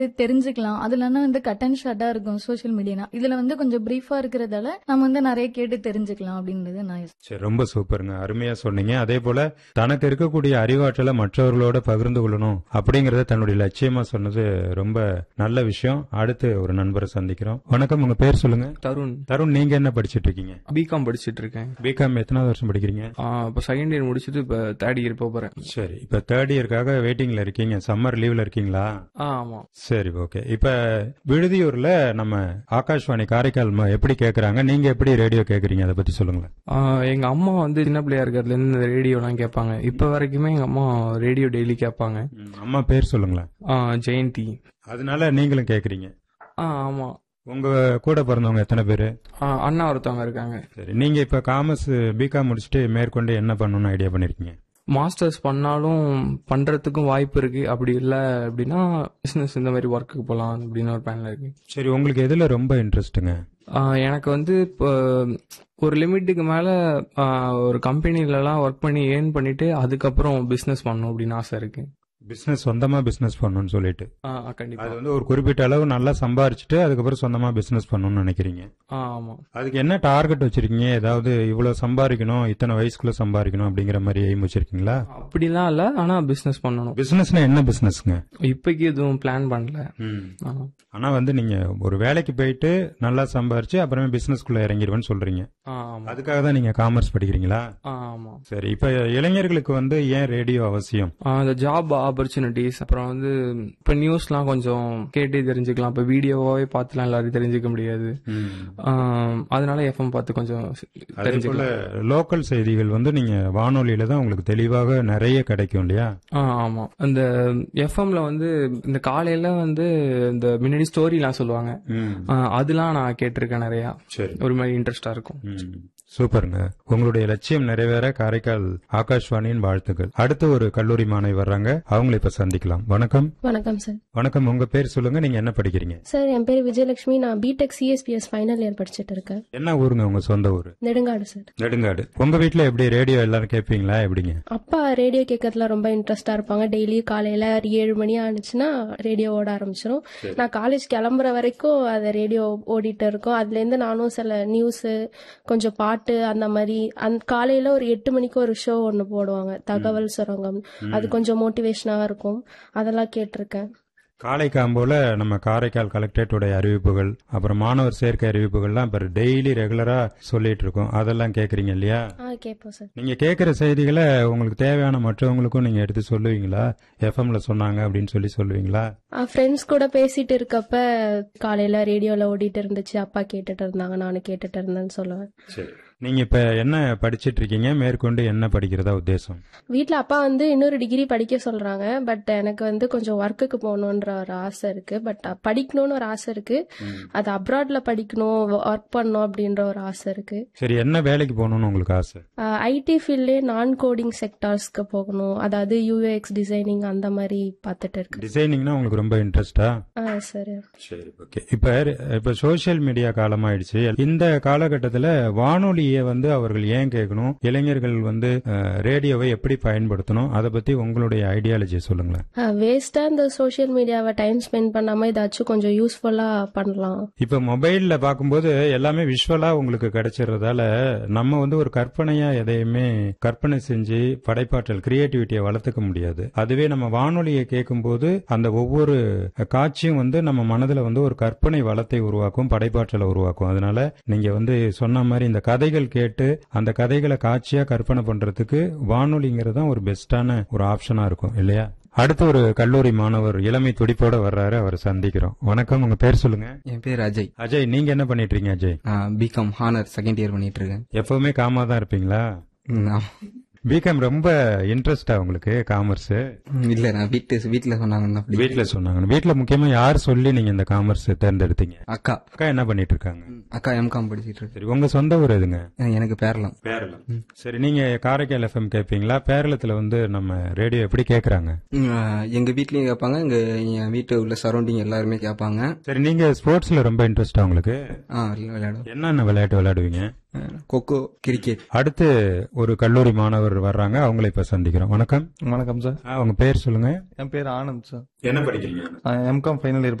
தெரிஞ்சுக்கலாம் அதுலன்னா வந்து cut and ஷார்ட்டா இருக்கும் சோஷியல் மீடியா இதுல வந்து கொஞ்சம் பிரீஃபா இருக்கிறதால நம்ம வந்து நிறைய கேட்டு தெரிஞ்சுக்கலாம் அப்படின்றது நான் யோசி- சரி ரொம்ப சூப்பருங்க அருமையா சொன்னீங்க அதே போல தனக்கு இருக்கக்கூடிய அறிவாற்றலை மற்றவர்களோட பகிர்ந்து கொள்ளணும் அப்படிங்கறத தன்னுடைய லட்சியமா சொன்னது ரொம்ப நல்ல விஷயம் அடுத்து ஒரு நண்பரை சந்திக்கிறோம் வணக்கம் உங்க பேர் சொல்லுங்க தருண் தருண் நீங்க என்ன படிச்சிட்டு இருக்கீங்க பிகாம் படிச்சிட்டு இருக்கேன் பிகாம் எத்தனாவது வருஷம் படிக்கிறீங்க ஆ, இப்போ செகண்ட் இயர் முடிச்சுட்டு இப்போ தேர்ட் இயர் போக போறேன் சரி இப்ப தேர்ட் இயர்க்காக வெயிட்டிங்ல இருக்கீங்க சம்மர் லீவ்ல இருக்கீங்களா ஆ ஆமா சரி ஓகே இப்ப விடுதியூர்ல நம்ம ஆகாஷ்வாணி காரைக்கால் ம- எப்படி கேக்குறாங்க நீங்க எப்படி ரேடியோ கேக்குறீங்க அதை பத்தி சொல்லுங்களேன் ஆ, எங்க அம்மா வந்து சின்ன பிள்ளையா இருக்கிறதுல இருந்து இந்த ரேடியோலாம் கேட்பாங்க இப்ப வரைக்குமே எங்க அம்மா ரேடியோ டெய்லி கேட்பாங்க ம், அம்மா பேர் சொல்லுங்களேன் ஆ, ஜெயந்தி அதனால நீங்களும் கேக்குறீங்க ஆ ஆமா உங்க கூட பிறந்தவங்க எத்தனை பேரு ஆ, அண்ணா ஒருத்தவங்க இருக்காங்க சரி நீங்க இப்ப காமர்ஸ் பிகாம் முடிச்சுட்டு மேற்கொண்டு என்ன பண்ணணும்னு ஐடியா பண்ணிருக்கீங்க மாஸ்டர்ஸ் பண்ணாலும் பண்றதுக்கும் வாய்ப்பு இருக்கு அப்படி இல்ல அப்படின்னா பிசினஸ் இந்த மாதிரி ஒர்க்குக்கு போலாம் அப்படின்னு ஒரு பிளான்ல இருக்கு சரி உங்களுக்கு எதுல ரொம்ப இன்ட்ரெஸ்ட்டுங்க ஆ, எனக்கு வந்து இப்போ ஒரு லிமிட்டுக்கு மேல ஆ, ஒரு கம்பெனிலலாம் ஒர்க் பண்ணி ஏர்ன் பண்ணிட்டு அதுக்கப்புறம் பிசினஸ் பண்ணணும் அப்படின்னு ஆசை இருக்கு பிசினஸ் சொந்தமா பிசினஸ் பண்ணணும்னு சொல்லிட்டு ஆ, கண்டிப்பா அது வந்து ஒரு குறிப்பிட்ட அளவு நல்லா சம்பாரிச்சுட்டு அதுக்கப்புறம் சொந்தமா பிசினஸ் பண்ணணும்னு நினைக்கிறீங்க ஆ, ஆமா அதுக்கு என்ன டார்கெட் வச்சிருக்கீங்க ஏதாவது இவ்வளவு சம்பாதிக்கணும் இத்தனை வயசுக்குள்ள சம்பாதிக்கணும் அப்படிங்கிற மாதிரி எய்ம் வச்சிருக்கீங்களா அப்படிலாம் இல்ல ஆனா பிசினஸ் பண்ணணும் பிசினஸ்னா என்ன பிசினஸ்ங்க இப்போக்கி எதுவும் பிளான் பண்ணல ஆ. ஆனா வந்து நீங்க ஒரு வேலைக்கு போயிட்டு நல்லா சம்பாரிச்சு அப்புறமே பிசினஸ்க்குள்ள இறங்கிடுவேன்னு சொல்றீங்க ஆ, ஆமா அதுக்காக தான் நீங்க காமர்ஸ் படிக்கிறீங்களா ஆ, ஆமா சரி இப்ப இளைஞர்களுக்கு வந்து ஏன் ரேடியோ அவசியம் ஆ, இந்த ஜாப் ஆப்பர்ச்சுனிட்டிஸ் அப்புறம் வந்து இப்ப நியூஸ்லாம் கொஞ்சம் கேட்டே தெரிஞ்சுக்கலாம் இப்ப வீடியோவாவே பார்த்துலாம் எல்லாரும் தெரிஞ்சுக்க முடியாது ஆ, அதனால எஃப்எம் பார்த்து கொஞ்சம் அதே போல தெரிஞ்சுக்கலாம் லோக்கல் செய்திகள் வந்து நீங்க வானொலியில தான் உங்களுக்கு தெளிவாக நிறைய கிடைக்கும் இல்லையா ஆ, ஆமா அந்த எஃப்எம்ல வந்து இந்த காலையில வந்து இந்த முன்னாடி ஸ்டோரிலாம் சொல்லுவாங்க ஆ, அதெல்லாம் நான் கேட்டிருக்கேன் நிறைய சரி ஒரு மாதிரி இன்ட்ரெஸ்டா இருக்கும் ம். சூப்பருங்க உங்களுடைய லட்சியம் நிறைவேற காரைக்கால் ஆகாஷ்வாணியின் வாழ்த்துக்கள் அடுத்து ஒரு கல்லூரி மாணவி வர்றாங்க அவங்களை இப்ப சந்திக்கலாம் வணக்கம் வணக்கம் சார் வணக்கம் உங்க பேர் சொல்லுங்க நீங்க என்ன படிக்கிறீங்க சார் என் பேர் விஜயலட்சுமி நான் பிடெக் சிஎஸ்பிஎஸ் ஃபைனல் இயர் படிச்சுட்டு இருக்கேன் என்ன ஊருங்க உங்க சொந்த ஊரு நெடுங்காடு சார் நெடுங்காடு உங்க வீட்ல எப்படி ரேடியோ எல்லாரும் கேட்பீங்களா எப்படிங்க அப்பா ரேடியோ கேட்கறதுல ரொம்ப இன்ட்ரெஸ்டா இருப்பாங்க டெய்லி காலையில ஒரு ஏழு மணி ஆனிச்சுன்னா ரேடியோ ஓட ஆரம்பிச்சிடும் நான் காலேஜ் கிளம்புற வரைக்கும் அது ரேடியோ ஓடிட்டு இருக்கும் அதுல இருந்து நானும் சில நியூஸ் கொஞ்சம் பாட்டு அந்த மாதிரி அந்த காலையில ஒரு எட்டு மணிக்கு ஒரு ஷோ ஒன்னு போடுவாங்க தகவல் சுரங்கம் அது கொஞ்சம் மோட்டிவேஷனா இருக்கும் அதெல்லாம் கேட்டிருக்கேன் காலை காம்போல நம்ம காரைக்கால் கலெக்டரேட்டுடைய அறிவிப்புகள் அப்புறம் மாணவர் சேர்க்கை அறிவிப்புகள்லாம் இப்ப டெய்லி ரெகுலரா சொல்லிட்டு இருக்கோம் அதெல்லாம் கேக்குறீங்க இல்லையா ஆ கேட்போம் சார் நீங்க கேக்குற செய்திகளை உங்களுக்கு தேவையான மற்றவங்களுக்கும் நீங்க எடுத்து சொல்லுவீங்களா எஃப்எம்ல சொன்னாங்க அப்படின்னு சொல்லி சொல்லுவீங்களா ஃப்ரெண்ட்ஸ் கூட பேசிட்டு இருக்கப்ப காலையில ரேடியோல ஓடிட்டு இருந்துச்சு அப்பா கேட்டுட்டு இருந்தாங்க நானும் கேட்டுட்டு இருந்தேன்னு சொல்லுவேன் சரி நீங்க இப்ப என்ன படிச்சிட்டு இருக்கீங்க மேற்கொண்டு என்ன படிக்கிறதா உத்தேசம் வீட்ல அப்பா வந்து இன்னொரு டிகிரி படிக்க சொல்றாங்க பட் எனக்கு வந்து கொஞ்சம் ஒர்க்குக்கு போகணுன்ற ஒரு ஆசை இருக்கு பட் படிக்கணும்னு ஒரு ஆசை இருக்கு அது அப்ராட்ல படிக்கணும் ஒர்க் பண்ணணும் அப்படின்ற ஒரு ஆசை இருக்கு சரி என்ன வேலைக்கு போகணும்னு உங்களுக்கு ஆசை ஐடி ஃபீல்ட்லயே நான் கோடிங் செக்டார்ஸ்க்கு போகணும் அதாவது யூஎக்ஸ் டிசைனிங் அந்த மாதிரி பார்த்துட்டு இருக்கு டிசைனிங்னா உங்களுக்கு ரொம்ப இன்ட்ரெஸ்டா ஆ சரி சரி ஓகே இப்ப இப்ப சோசியல் மீடியா காலமாயிடுச்சு இந்த காலகட்டத்துல வானொலியை வந்து அவர்கள் ஏன் கேட்கணும் இளைஞர்கள் வந்து அஹ், ரேடியோவை எப்படி பயன்படுத்தணும் அதை பத்தி உங்களுடைய ஐடியாலஜி சொல்லுங்களேன் வேஸ்டா இந்த சோஷியல் மீடியாவை டைம் ஸ்பெண்ட் பண்ணாம ஏதாச்சும் கொஞ்சம் யூஸ்ஃபுல்லா பண்ணலாம் இப்ப மொபைல்ல பார்க்கும்போது எல்லாமே விஷுவலா உங்களுக்கு கிடைச்சிடுறதால நம்ம வந்து ஒரு கற்பனையா எதையுமே கற்பனை செஞ்சு படைப்பாற்றல் கிரியேட்டிவிட்டியை வளர்த்துக்க முடியாது அதுவே நம்ம வானொலியை கேட்கும்போது அந்த ஒவ்வொரு காட்சியும் வந்து நம்ம மனதுல வந்து ஒரு கற்பனை வளத்தை உருவாக்கும் படைப்பாற்றலை உருவாக்கும் அதனால நீங்க வந்து சொன்ன மாதிரி இந்த கதைகள் கேட்டு அந்த கதைகளை காட்சியா கற்பனை பண்றதுக்கு வானொலிங்கிறது தான் ஒரு பெஸ்டான ஒரு ஆப்ஷனா இருக்கும் இல்லையா அடுத்து ஒரு கல்லூரி மாணவர் இளமை துடிப்போட வர்றாரு அவரை சந்திக்கிறோம் வணக்கம் உங்க பேர் சொல்லுங்க என் பேர் அஜய் அஜய் நீங்க என்ன பண்ணிட்டு இருக்கீங்க Ajay BCom honour second year பண்ணிட்டு இருக்கேன் எப்பவுமே காமா தான் இருப்பீங்களா ம், ஆமா. பிகாம் ரொம்ப இன்ட்ரெஸ்டா உங்களுக்கு காமர்ஸ் ம், இல்ல நான் வீட்டு வீட்டுல சொன்னாங்க அப்படி வீட்ல சொன்னாங்க வீட்ல முக்கியமா யார் சொல்லி நீங்க இந்த காமர்ஸ் தேர்ந்தெடுத்தீங்க அக்கா அக்கா என்ன பண்ணிட்டு இருக்காங்க ம், அக்கா எம்காம் படிச்சிட்டு இருக்கு சரி உங்க சொந்த ஊர் எதுங்க அஹ் எனக்கு பேரலாம் பேரளம் சரி நீங்க காரைக்கால் எஃப்எம் கேட்பீங்களா பேரளத்துல வந்து நம்ம ரேடியோ எப்படி கேக்குறாங்க ம், அஹ் எங்க வீட்லயும் கேட்பாங்க எங்க என் வீட்டு உள்ள சரௌண்டிங் எல்லாருமே கேட்பாங்க சரி நீங்க ஸ்போர்ட்ஸ்ல ரொம்ப இன்ட்ரெஸ்டா உங்களுக்கு ஆ விளையாடும் என்னென்ன விளையாட்டு விளையாடுவீங்க கொக்கோ கிரிக்கெட் அடுத்து ஒரு கல்லூரி மாணவர் வர்றாங்க அவங்களை இப்ப சந்திக்கிறோம் வணக்கம் வணக்கம் சார் ஆ, உங்க பேர் சொல்லுங்க என் பேர் ஆனந்த் சார் என்ன படிக்கிறீங்க எம்காம் ஃபைனல் இயர்